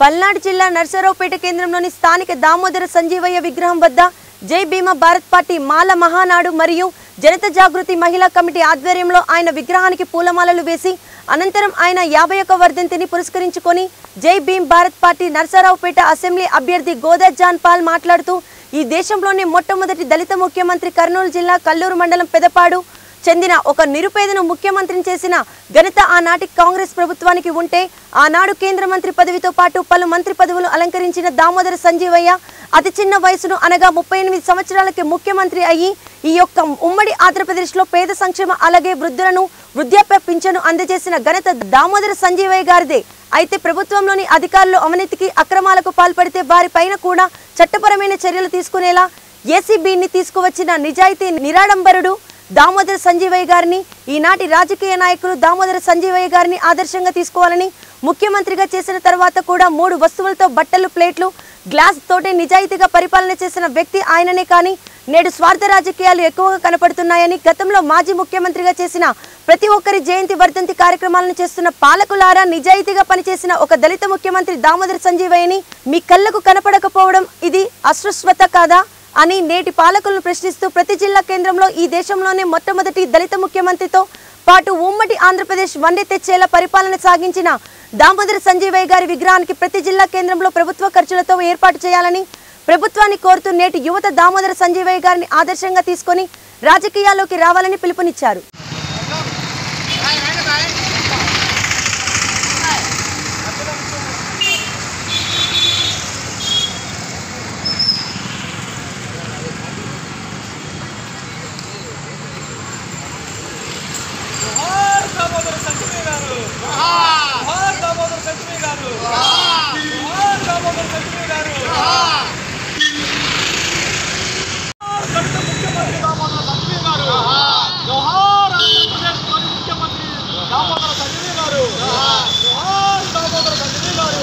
పల్నాడు జిల్లా నర్సరావుపేట కేంద్రంలోని స్థానిక దామోదర సంజీవయ్య విగ్రహం వద్ద జై భీమ భారత్ పార్టీ మాల మహానాడు మరియు జనత జాగృతి మహిళా కమిటీ ఆధ్వర్యంలో ఆయన విగ్రహానికి పూలమాలలు వేసి అనంతరం ఆయన యాభై ఒక్క వర్ధంతిని పురస్కరించుకొని జై భీమ్ భారత్ పార్టీ నర్సరావుపేట అసెంబ్లీ అభ్యర్థి గోదా జాన్ పాల్ మాట్లాడుతూ ఈ దేశంలోనే మొట్టమొదటి దళిత ముఖ్యమంత్రి కర్నూలు జిల్లా కల్లూరు మండలం పెదపాడు చెందిన ఒక నిరుపేదను ముఖ్యమంత్రిని చేసిన ఘనత ఆనాటి కాంగ్రెస్ ప్రభుత్వానికి ఉంటే ఆనాడు కేంద్ర మంత్రి పదవితో పాటు పలు మంత్రి పదవులు అలంకరించిన దామోదర సంజీవయ్య అతి చిన్న వయసును అనగా ముప్పై ఎనిమిది సంవత్సరాలకి ముఖ్యమంత్రి అయ్యి ఈ యొక్క ఉమ్మడి ఆంధ్రప్రదేశ్లో పేద సంక్షేమ అలాగే వృద్ధులను వృద్ధాప్య పింఛను అందజేసిన ఘనత దామోదర సంజీవయ్య గారిదే అయితే ప్రభుత్వంలోని అధికారులు అవినీతికి అక్రమాలకు పాల్పడితే వారిపైన కూడా చట్టపరమైన చర్యలు తీసుకునేలా ఏసీబీని తీసుకువచ్చిన నిజాయితీ నిరాడంబరుడు దామోదర సంజీవయ్య గారిని ఈనాటి రాజకీయ నాయకులు దామోదర సంజీవయ్య గారిని ఆదర్శంగా తీసుకోవాలని ముఖ్యమంత్రిగా చేసిన తర్వాత కూడా మూడు వస్తువులతో బట్టలు ప్లేట్లు గ్లాస్ తోటే నిజాయితీగా పరిపాలన చేసిన వ్యక్తి ఆయననే కానీ నేడు స్వార్థ రాజకీయాలు ఎక్కువగా కనపడుతున్నాయని గతంలో మాజీ ముఖ్యమంత్రిగా చేసిన ప్రతి ఒక్కరి జయంతి వర్ధంతి కార్యక్రమాలను చేస్తున్న పాలకులారా నిజాయితీగా పనిచేసిన ఒక దళిత ముఖ్యమంత్రి దామోదర సంజీవయ్యని మీ కళ్ళకు కనపడకపోవడం ఇది అశ్వస్వత కాదా అని నేటి పాలకులను ప్రశ్నిస్తూ ప్రతి జిల్లా కేంద్రంలో ఈ దేశంలోనే మొట్టమొదటి దళిత ముఖ్యమంత్రితో పాటు ఉమ్మడి ఆంధ్రప్రదేశ్ వన్డే తెచ్చేలా పరిపాలన సాగించిన దామోదర సంజీవయ్య గారి విగ్రహానికి ప్రతి జిల్లా కేంద్రంలో ప్రభుత్వ ఖర్చులతో ఏర్పాటు చేయాలని ప్రభుత్వాన్ని కోరుతూ నేటి యువత దామోదర సంజీవయ్య గారిని ఆదర్శంగా తీసుకొని రాజకీయాల్లోకి రావాలని పిలుపునిచ్చారు జోహార్ దామోదర సంజయ్ గారు జోహార్ దామోదర సంజయ్ గారు జోహార్ దామోదర సంజయ్ గారు జోహార్ దళిత ముఖ్యమంత్రి దామోదర సంజయ్ గారు జోహార్ ఆంధ్రప్రదేశ్ తొలి ముఖ్యమంత్రి దామోదర సంజయ్ గారు జోహార్ దామోదర సంజయ్ గారు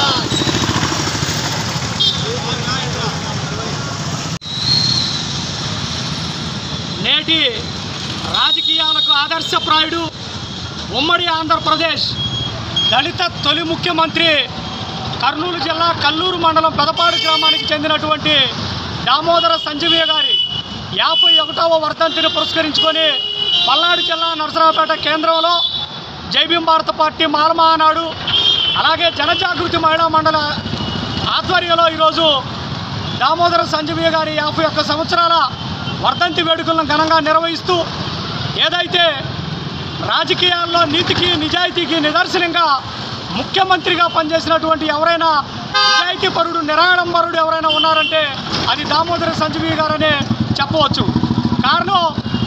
నేటి రాజకీయాలకు ఆదర్శప్రాయుడు ఉమ్మడి ఆంధ్రప్రదేశ్ దళిత తొలి ముఖ్యమంత్రి కర్నూలు జిల్లా కల్లూరు మండలం పెదపాడు గ్రామానికి చెందినటువంటి దామోదర సంజీవయ్య గారి యాభై ఒకటవ వర్ధంతిని పురస్కరించుకొని పల్నాడు జిల్లా నరసరావుపేట కేంద్రంలో జైభీం భారత పార్టీ మాలమహానాడు అలాగే జనజాగృతి మహిళా మండల ఆధ్వర్యంలో ఈరోజు దామోదర సంజీవయ్య గారి యాభై ఒక్క సంవత్సరాల వర్ధంతి వేడుకలను ఘనంగా నిర్వహిస్తూ ఏదైతే రాజకీయాల్లో నీతికి నిజాయితీకి నిదర్శనంగా ముఖ్యమంత్రిగా పనిచేసినటువంటి ఎవరైనా నిజాయితీ పరుడు నిరాడంబరుడు ఎవరైనా ఉన్నారంటే అది దామోదర సంజీవి గారనే చెప్పవచ్చు కారణం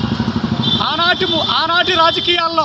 ఆనాటి ము- ఆనాటి రాజకీయాల్లో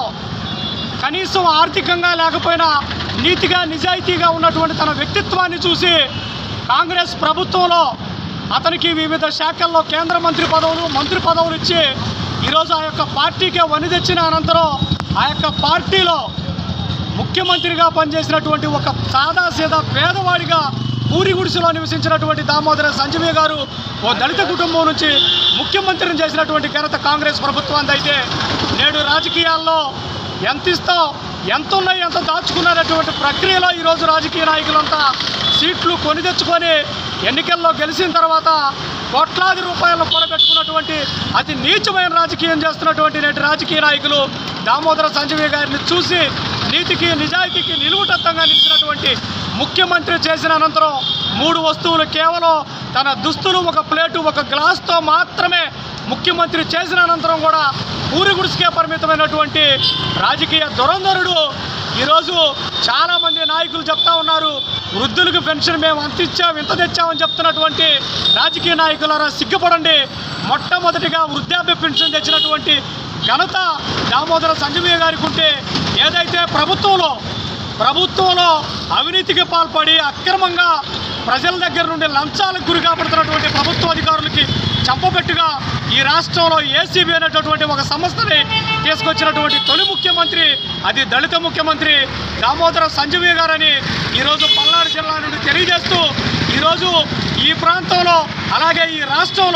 కనీసం ఆర్థికంగా లేకపోయినా నీతిగా నిజాయితీగా ఉన్నటువంటి తన వ్యక్తిత్వాన్ని చూసి కాంగ్రెస్ ప్రభుత్వంలో అతనికి వివిధ శాఖల్లో కేంద్ర మంత్రి పదవులు మంత్రి పదవులు ఇచ్చి ఈరోజు ఆ యొక్క పార్టీకే వని తెచ్చిన అనంతరం ఆ యొక్క పార్టీలో ముఖ్యమంత్రిగా పనిచేసినటువంటి ఒక సాదాసీదా పేదవాడిగా పూరి గుడిసెలో నివసించినటువంటి దామోదర సంజీవి గారు ఓ దళిత కుటుంబం నుంచి ముఖ్యమంత్రిని చేసినటువంటి ఘనత కాంగ్రెస్ ప్రభుత్వాన్ని అయితే నేడు రాజకీయాల్లో ఎంత ఇస్తాం ఎంత ఉన్నాయి ఎంత దాచుకున్నటువంటి ప్రక్రియలో ఈరోజు రాజకీయ నాయకులంతా సీట్లు కొని తెచ్చుకొని ఎన్నికల్లో గెలిచిన తర్వాత కోట్లాది రూపాయలను కూడబెట్టుకున్నటువంటి అతి నీచమైన రాజకీయం చేస్తున్నటువంటి నేటి రాజకీయ నాయకులు దామోదర సంజీవి గారిని చూసి నీతికి నిజాయితీకి నిలువుటత్తంగా నిలిచినటువంటి ముఖ్యమంత్రి చేసిన అనంతరం మూడు వస్తువులు కేవలం తన దుస్తులు ఒక ప్లేటు ఒక గ్లాస్తో మాత్రమే ముఖ్యమంత్రి చేసిన అనంతరం కూడా ఊరి గుడిసికే పరిమితమైనటువంటి రాజకీయ దురంధరుడు ఈరోజు చాలామంది నాయకులు చెప్తా ఉన్నారు వృద్ధులకు పెన్షన్ మేము అంత ఇచ్చాం ఇంత తెచ్చామని చెప్తున్నటువంటి రాజకీయ నాయకులారా సిగ్గుపడండి మొట్టమొదటిగా వృద్ధాప్య పెన్షన్ తెచ్చినటువంటి ఘనత దామోదర సంజీవయ్య గారికి ఉంటే ఏదైతే ప్రభుత్వంలో ప్రభుత్వంలో అవినీతికి పాల్పడి అక్రమంగా ప్రజల దగ్గర నుండి లంచాలకు గురి కాబడుతున్నటువంటి ప్రభుత్వ అధికారులకి చంపబెట్టుగా ఈ రాష్ట్రంలో ఏసీబీ అనేటటువంటి ఒక సంస్థని తీసుకొచ్చినటువంటి తొలి ముఖ్యమంత్రి అది దళిత ముఖ్యమంత్రి దామోదర సంజీవి గారని ఈరోజు పల్నాడు జిల్లా నుండి తెలియజేస్తూ ఈరోజు ఈ ప్రాంతంలో అలాగే ఈ రాష్ట్రంలో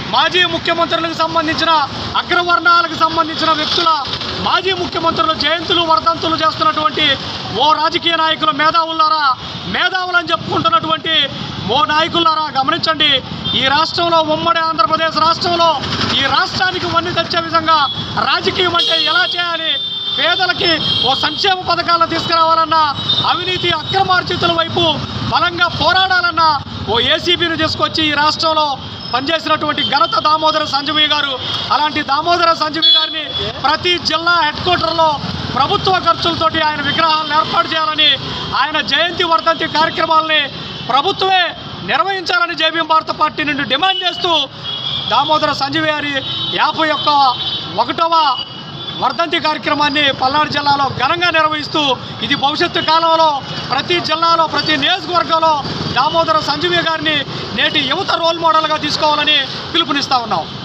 మాజీ ముఖ్యమంత్రులకు సంబంధించిన అగ్రవర్ణాలకు సంబంధించిన వ్యక్తుల మాజీ ముఖ్యమంత్రులు జయంతులు వర్ధంతులు చేస్తున్నటువంటి ఓ రాజకీయ నాయకుల మేధావులారా మేధావులని చెప్పుకుంటున్నటువంటి ఓ నాయకులారా గమనించండి ఈ రాష్ట్రంలో ఉమ్మడి ఆంధ్రప్రదేశ్ రాష్ట్రంలో ఈ రాష్ట్రానికి వన్ని తెచ్చే విధంగా రాజకీయం అంటే ఎలా చేయాలి పేదలకి ఓ సంక్షేమ పథకాలను తీసుకురావాలన్నా అవినీతి అక్రమార్జితుల వైపు బలంగా పోరాడాలన్నా ఓ ఏసీబీని తీసుకొచ్చి ఈ రాష్ట్రంలో పనిచేసినటువంటి ఘనత దామోదర సంజీవి గారు అలాంటి దామోదర సంజీవి గారిని ప్రతి జిల్లా హెడ్ క్వార్టర్లో ప్రభుత్వ ఖర్చులతోటి ఆయన విగ్రహాలను ఏర్పాటు చేయాలని ఆయన జయంతి వర్ధంతి కార్యక్రమాలని ప్రభుత్వమే నిర్వహించాలని జేబీఎం భారత పార్టీ నుండి డిమాండ్ చేస్తూ దామోదర సంజీవి గారి యాభై ఒక్క ఒకటవ వర్ధంతి కార్యక్రమాన్ని పల్నాడు జిల్లాలో ఘనంగా నిర్వహిస్తూ ఇది భవిష్యత్తు కాలంలో ప్రతి జిల్లాలో ప్రతి నియోజకవర్గంలో దామోదర సంజీవి గారిని నేటి యువత రోల్ మోడల్గా తీసుకోవాలని పిలుపునిస్తా ఉన్నాం